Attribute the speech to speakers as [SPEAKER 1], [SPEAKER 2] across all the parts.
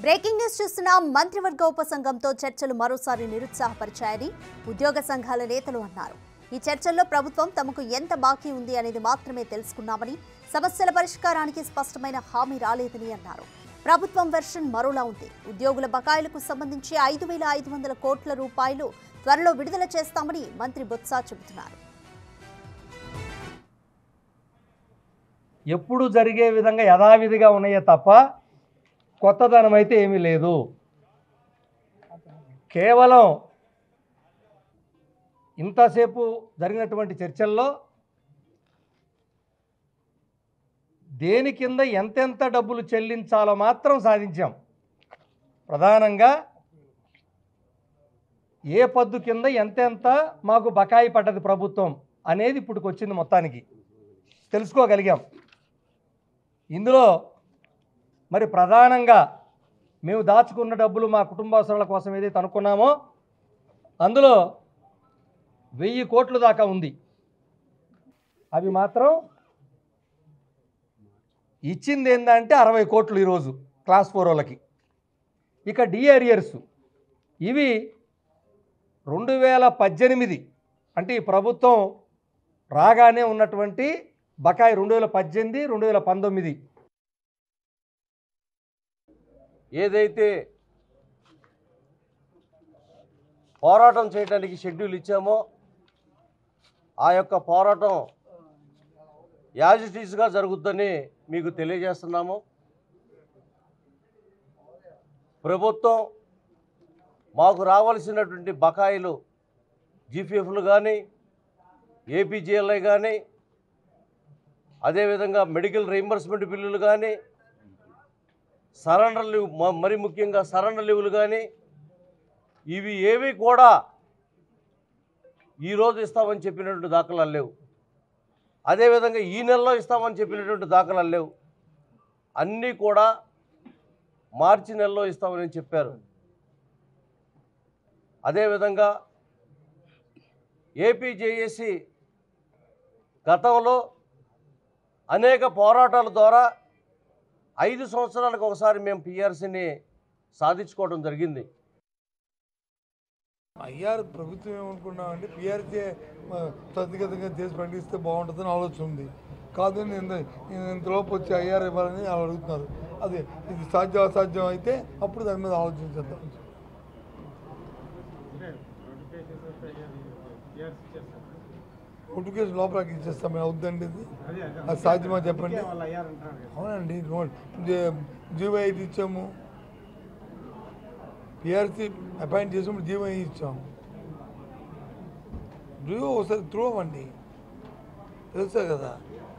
[SPEAKER 1] breaking news చూస్తున్న మంత్రివర్గ ఉపసంఘంతో చర్చలు మరోసారి నిరుత్సాహపరిచాయని ఉద్యోగ సంఘాల నేతలు అన్నారు ఈ చర్చల్లో ప్రభుత్వం తమకు ఎంత బాకీ ఉంది అనేది మాత్రమే తెలుసుకున్నామని సమస్యల పరిష్కారానికి స్పష్టమైన హామీ రాలేదని అన్నారు ప్రభుత్వం వెర్షన్ మరోలా ఉంది ఉద్యోగుల బకాయిలకు సంబంధించి ఐదు వేల ఐదు వందల కోట్ల రూపాయలు త్వరలో విడుదల చేస్తామని మంత్రి బొత్స చెబుతున్నారు
[SPEAKER 2] ఎప్పుడు జరిగే విధంగా యథావిధిగా ఉన్నాయే తప్ప కొత్తదనం అయితే ఏమీ లేదు కేవలం ఇంతసేపు జరిగినటువంటి చర్చల్లో దేని కింద ఎంతెంత డబ్బులు చెల్లించాలో మాత్రం సాధించాం ప్రధానంగా ఏ పద్దు కింద ఎంతెంత మాకు బకాయి పడ్డది ప్రభుత్వం అనేది ఇప్పుడు వచ్చింది మొత్తానికి తెలుసుకోగలిగాం ఇందులో మరి ప్రధానంగా మేము దాచుకున్న డబ్బులు మా కుటుంబ అవసరాల కోసం ఏదైతే అనుకున్నామో అందులో వెయ్యి కోట్లు దాకా ఉంది అవి మాత్రం ఇచ్చింది ఏంటంటే అరవై కోట్లు ఈరోజు క్లాస్ ఫోర్ వాళ్ళకి ఇక డిఏరియర్స్ ఇవి రెండు వేల పద్దెనిమిది అంటే ఈ ప్రభుత్వం రాగానే ఉన్నటువంటి బకాయి రెండు వేల పద్దెనిమిది రెండు వేల పంతొమ్మిది
[SPEAKER 3] ఏదైతే పోరాటం చేయడానికి షెడ్యూల్ ఇచ్చామో ఆ యొక్క పోరాటం యాజ్ ఇట్ ఈస్గా జరుగుద్దని మీకు తెలియజేస్తున్నాము ప్రభుత్వం మాకు రావాల్సినటువంటి బకాయిలు జీపీఎఫ్లు కానీ ఏపీజీఎల్ఐ కానీ అదేవిధంగా మెడికల్ రీయింబర్స్మెంట్ బిల్లులు కానీ సరెండర్ లీవ్ మ- మరి ముఖ్యంగా సరెండర్ లీవులు కానీ ఇవి ఏవి కూడా ఈరోజు ఇస్తామని చెప్పినటువంటి దాఖలాలు లేవు అదేవిధంగా ఈ నెలలో ఇస్తామని చెప్పినటువంటి దాఖలాలు లేవు అన్నీ కూడా మార్చి నెలలో ఇస్తామని చెప్పారు అదేవిధంగా ఏపీజేఏసి గతంలో అనేక పోరాటాల ద్వారా ఐదు సంవత్సరాలకు ఒకసారి మేము పిఆర్సీని సాధించుకోవడం జరిగింది
[SPEAKER 4] ఐఆర్ ప్రభుత్వం ఏమనుకున్నామంటే పిఆర్సీ త్వరితగతంగా చేసి పండిస్తే బాగుంటుందని ఆలోచన ఉంది కాదు ఇంత ఇంతలోపు వచ్చి ఐఆర్ ఇవ్వాలని వాళ్ళు అడుగుతున్నారు అది ఇది సాధ్యం అసాధ్యం అయితే అప్పుడు దాని మీద ఆలోచించేద్దాం నోటిఫికేషన్ లోపలికి ఇచ్చేస్తాం మేము అవుద్దండి ఇది అది సాధ్యమా చెప్పండి అవునండి నోట్ జీవో ఐదు ఇచ్చాము పిఆర్సీ అపాయింట్ చేసినప్పుడు జీవో ఐదు ఇచ్చాము జీవో ఒకసారి త్రూ అవ్వండి తెలుసా కదా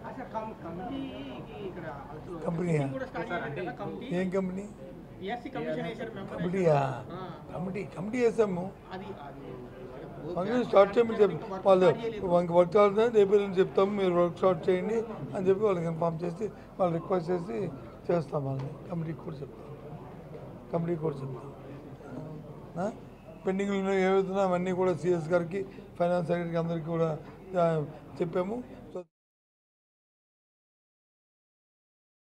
[SPEAKER 4] కంపెనీయా ఏం కంపెనీ కమిటీయా కమిటీ కమిటీ వేసాము ఫంక్షన్ స్టార్ట్ చేయమని చెప్పి వాళ్ళు వాళ్ళకి వర్క్ అవుతుంది రేపు ఎల్లుండి చెప్తాము మీరు వర్క్ స్టార్ట్ చేయండి అని చెప్పి వాళ్ళకి ఇన్ఫామ్ చేసి వాళ్ళు రిక్వెస్ట్ చేసి చేస్తాం వాళ్ళని కమిటీకి కూడా చెప్తాం కమిటీకి కూడా చెప్తాం పెండింగ్లు ఉన్నాయి ఏవైతున్నా అవన్నీ కూడా సిఎస్ గారికి ఫైనాన్స్ సెక్రటరీకి అందరికీ కూడా ఆ, చెప్పాము సో